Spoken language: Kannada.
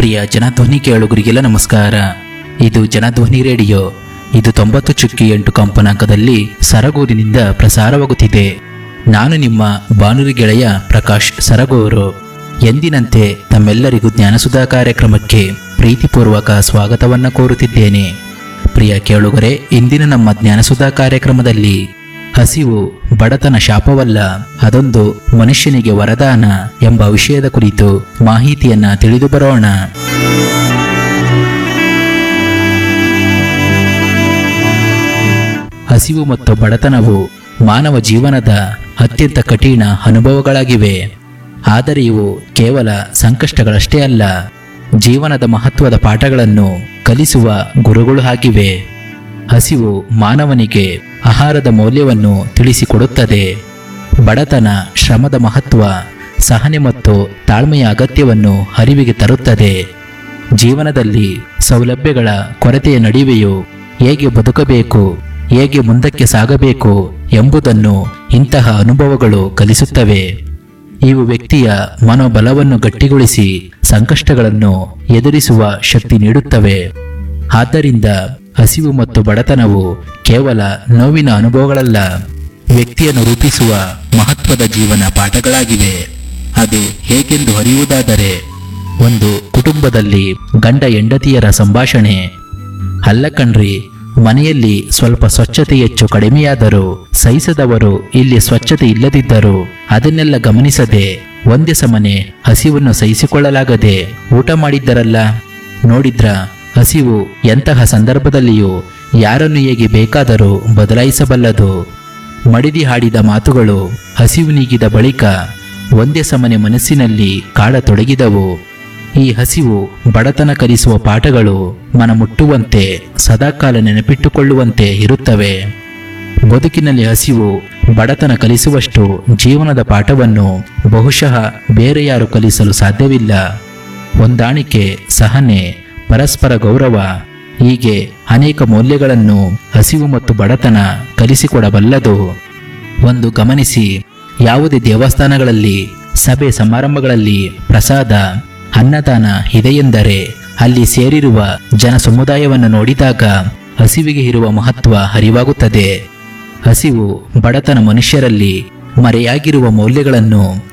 ಪ್ರಿಯ ಜನಧ್ವನಿ ಕೇಳುಗರಿಗೆಲ್ಲ ನಮಸ್ಕಾರ ಇದು ಜನಧ್ವನಿ ರೇಡಿಯೋ ಇದು ತೊಂಬತ್ತು ಚುಕ್ಕಿ ಎಂಟು ಕಂಪನಾಂಕದಲ್ಲಿ ಸರಗೂರಿನಿಂದ ಪ್ರಸಾರವಾಗುತ್ತಿದೆ ನಾನು ನಿಮ್ಮ ಬಾನುಲಿ ಗೆಳೆಯ ಪ್ರಕಾಶ್ ಸರಗೂರು ಎಂದಿನಂತೆ ತಮ್ಮೆಲ್ಲರಿಗೂ ಜ್ಞಾನಸುಧಾ ಕಾರ್ಯಕ್ರಮಕ್ಕೆ ಪ್ರೀತಿಪೂರ್ವಕ ಸ್ವಾಗತವನ್ನು ಕೋರುತ್ತಿದ್ದೇನೆ ಪ್ರಿಯ ಕೇಳುಗರೆ ಇಂದಿನ ನಮ್ಮ ಜ್ಞಾನಸುಧಾ ಕಾರ್ಯಕ್ರಮದಲ್ಲಿ ಹಸಿವು ಬಡತನ ಶಾಪವಲ್ಲ ಅದೊಂದು ಮನುಷ್ಯನಿಗೆ ವರದಾನ ಎಂಬ ವಿಷಯದ ಕುರಿತು ಮಾಹಿತಿಯನ್ನ ತಿಳಿದು ಬರೋಣ ಹಸಿವು ಮತ್ತು ಬಡತನವು ಮಾನವ ಜೀವನದ ಅತ್ಯಂತ ಕಠಿಣ ಅನುಭವಗಳಾಗಿವೆ ಆದರೆ ಇವು ಕೇವಲ ಸಂಕಷ್ಟಗಳಷ್ಟೇ ಅಲ್ಲ ಜೀವನದ ಮಹತ್ವದ ಪಾಠಗಳನ್ನು ಕಲಿಸುವ ಗುರುಗಳು ಆಗಿವೆ ಹಸಿವು ಮಾನವನಿಗೆ ಆಹಾರದ ಮೌಲ್ಯವನ್ನು ತಿಳಿಸಿಕೊಡುತ್ತದೆ ಬಡತನ ಶ್ರಮದ ಮಹತ್ವ ಸಹನೆ ಮತ್ತು ತಾಳ್ಮೆಯ ಅಗತ್ಯವನ್ನು ಅರಿವಿಗೆ ತರುತ್ತದೆ ಜೀವನದಲ್ಲಿ ಸೌಲಭ್ಯಗಳ ಕೊರತೆಯ ನಡುವೆಯೂ ಹೇಗೆ ಬದುಕಬೇಕು ಹೇಗೆ ಮುಂದಕ್ಕೆ ಸಾಗಬೇಕು ಎಂಬುದನ್ನು ಇಂತಹ ಅನುಭವಗಳು ಕಲಿಸುತ್ತವೆ ಇವು ವ್ಯಕ್ತಿಯ ಮನೋಬಲವನ್ನು ಗಟ್ಟಿಗೊಳಿಸಿ ಸಂಕಷ್ಟಗಳನ್ನು ಎದುರಿಸುವ ಶಕ್ತಿ ನೀಡುತ್ತವೆ ಆದ್ದರಿಂದ ಹಸಿವು ಮತ್ತು ಬಡತನವು ಕೇವಲ ನೋವಿನ ಅನುಭವಗಳಲ್ಲ ವ್ಯಕ್ತಿಯನ್ನು ರೂಪಿಸುವ ಮಹತ್ವದ ಜೀವನ ಪಾಠಗಳಾಗಿವೆ ಅದು ಹೇಗೆಂದು ಅರಿಯುವುದಾದರೆ ಒಂದು ಕುಟುಂಬದಲ್ಲಿ ಗಂಡ ಹೆಂಡತಿಯರ ಸಂಭಾಷಣೆ ಅಲ್ಲ ಕಣ್ರಿ ಮನೆಯಲ್ಲಿ ಸ್ವಲ್ಪ ಸ್ವಚ್ಛತೆ ಹೆಚ್ಚು ಕಡಿಮೆಯಾದರೂ ಸಹಿಸದವರು ಇಲ್ಲಿ ಸ್ವಚ್ಛತೆ ಇಲ್ಲದಿದ್ದರು ಅದನ್ನೆಲ್ಲ ಗಮನಿಸದೆ ಒಂದೇ ಸಮನೆ ಹಸಿವನ್ನು ಸಹಿಸಿಕೊಳ್ಳಲಾಗದೆ ಊಟ ಮಾಡಿದ್ದರಲ್ಲ ನೋಡಿದ್ರ ಹಸಿವು ಎಂತಹ ಸಂದರ್ಭದಲ್ಲಿಯೂ ಯಾರನ್ನು ಹೇಗೆ ಬೇಕಾದರೂ ಬದಲಾಯಿಸಬಲ್ಲದು ಮಡಿದಿ ಹಾಡಿದ ಮಾತುಗಳು ಹಸಿವು ನೀಗಿದ ಬಳಿಕ ಒಂದೇ ಸಮನೆ ಮನಸ್ಸಿನಲ್ಲಿ ಕಾಡತೊಡಗಿದವು ಈ ಹಸಿವು ಬಡತನ ಕಲಿಸುವ ಪಾಠಗಳು ಮನ ಮುಟ್ಟುವಂತೆ ಸದಾಕಾಲ ನೆನಪಿಟ್ಟುಕೊಳ್ಳುವಂತೆ ಇರುತ್ತವೆ ಬದುಕಿನಲ್ಲಿ ಹಸಿವು ಬಡತನ ಕಲಿಸುವಷ್ಟು ಜೀವನದ ಪಾಠವನ್ನು ಬಹುಶಃ ಬೇರೆ ಯಾರು ಕಲಿಸಲು ಸಾಧ್ಯವಿಲ್ಲ ಹೊಂದಾಣಿಕೆ ಸಹನೆ ಪರಸ್ಪರ ಗೌರವ ಹೀಗೆ ಅನೇಕ ಮೌಲ್ಯಗಳನ್ನು ಹಸಿವು ಮತ್ತು ಬಡತನ ಕಲಿಸಿಕೊಡಬಲ್ಲದು ಒಂದು ಗಮನಿಸಿ ಯಾವುದೇ ದೇವಸ್ಥಾನಗಳಲ್ಲಿ ಸಭೆ ಸಮಾರಂಭಗಳಲ್ಲಿ ಪ್ರಸಾದ ಅನ್ನದಾನ ಇದೆಯೆಂದರೆ ಅಲ್ಲಿ ಸೇರಿರುವ ಜನ ಸಮುದಾಯವನ್ನು ನೋಡಿದಾಗ ಹಸಿವಿಗೆ ಇರುವ ಮಹತ್ವ ಅರಿವಾಗುತ್ತದೆ ಹಸಿವು ಬಡತನ ಮನುಷ್ಯರಲ್ಲಿ ಮರೆಯಾಗಿರುವ ಮೌಲ್ಯಗಳನ್ನು